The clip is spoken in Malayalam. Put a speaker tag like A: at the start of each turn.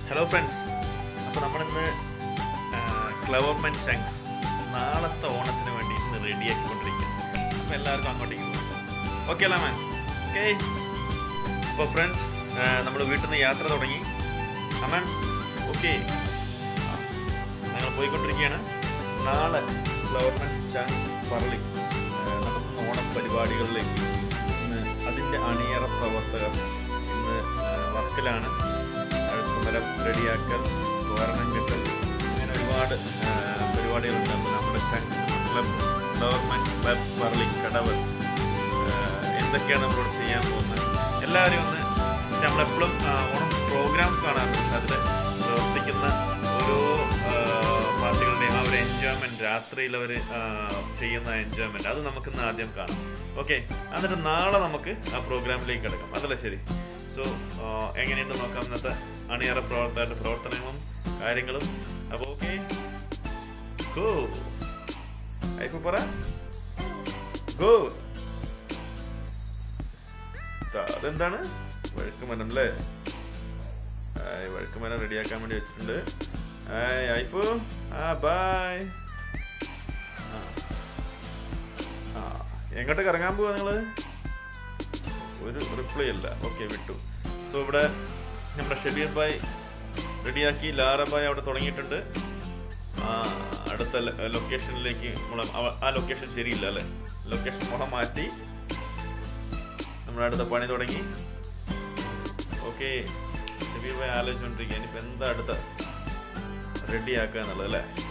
A: ഹലോ ഫ്രണ്ട്സ് അപ്പോൾ നമ്മളിന്ന് ക്ലവർമെൻ ചങ്ക്സ് നാളത്തെ ഓണത്തിന് വേണ്ടി ഇന്ന് റെഡിയാക്കിക്കൊണ്ടിരിക്കുക അപ്പോൾ എല്ലാവർക്കും അങ്ങോട്ടേക്ക് പോകാം ഓക്കെ അല്ല മാൻ ഓക്കെ അപ്പോൾ ഫ്രണ്ട്സ് നമ്മൾ വീട്ടിൽ നിന്ന് യാത്ര തുടങ്ങി അമ്മൻ ഓക്കെ ഞങ്ങൾ പോയിക്കൊണ്ടിരിക്കുകയാണ് നാളെ ഫ്ലവർമെൻ ചങ്ക്സ് പറളി നടത്തുന്ന ഓണം പരിപാടികളിലേക്ക് ഇന്ന് അതിൻ്റെ അണിയറ പ്രവർത്തകർ ഇന്ന് വർക്കിലാണ് മരം റെഡിയാക്കൽ തോരണം കെട്ടൽ അങ്ങനെ ഒരുപാട് ആ, പരിപാടികളുണ്ട് അപ്പോൾ നമ്മുടെ chunks club government web Parali Kadavu ആ, എന്തൊക്കെയാണ് നമ്മളോട് ചെയ്യാൻ പോകുന്നത് എല്ലാവരും ഒന്ന് നമ്മളെപ്പോഴും ആ, ഓണം പ്രോഗ്രാംസ് കാണാറുണ്ട് അതിൽ പ്രവർത്തിക്കുന്ന ഓരോ ആ, പാർട്ടികളുടെയും ആ ഒരു എൻജോയ്മെൻറ്റ് രാത്രിയിൽ അവർ ചെയ്യുന്ന എൻജോയ്മെൻറ്റ് അത് നമുക്കിന്ന് ആദ്യം കാണാം ഓക്കെ എന്നിട്ട് നാളെ നമുക്ക് ആ പ്രോഗ്രാമിലേക്ക് കിടക്കാം അതല്ലേ ശരി സോ എങ്ങനെയുണ്ട് നോക്കാം ഇന്നത്തെ അണിയറ പ്രവർത്തകരുടെ പ്രവർത്തനങ്ങളും കാര്യങ്ങളും അപ്പോൾ ഓക്കെ ഗോ ഐഫ് പറ ഗോ അതെന്താണ് വഴുക്കുമരം അല്ലേ ആയ് വഴുക്കുമരം റെഡിയാക്കാൻ വേണ്ടി വെച്ചിട്ടുണ്ട് ആയ് ഐഫു ആ ബായ് ആ എങ്ങോട്ടേക്ക് ഇറങ്ങാൻ പോവാ നിങ്ങള് ഒരു റിപ്ലൈ അല്ല ഓക്കെ വിട്ടു സോ ഇവിടെ നമ്മുടെ ഷെബീർ ബായ് റെഡിയാക്കി ലാറ ബായ് അവിടെ തുടങ്ങിയിട്ടുണ്ട് ആ അടുത്ത ലൊക്കേഷനിലേക്ക് നമ്മൾ ആ ലൊക്കേഷൻ ശരിയില്ല അല്ലേ ലൊക്കേഷൻ മുളം മാറ്റി നമ്മുടെ അടുത്ത പണി തുടങ്ങി ഓക്കെ ഷെബീർ ബായ് ആലോചിച്ചുകൊണ്ടിരിക്കുക ഇനിയിപ്പോൾ എന്താ അടുത്ത റെഡിയാക്കുക എന്നുള്ളത് അല്ലേ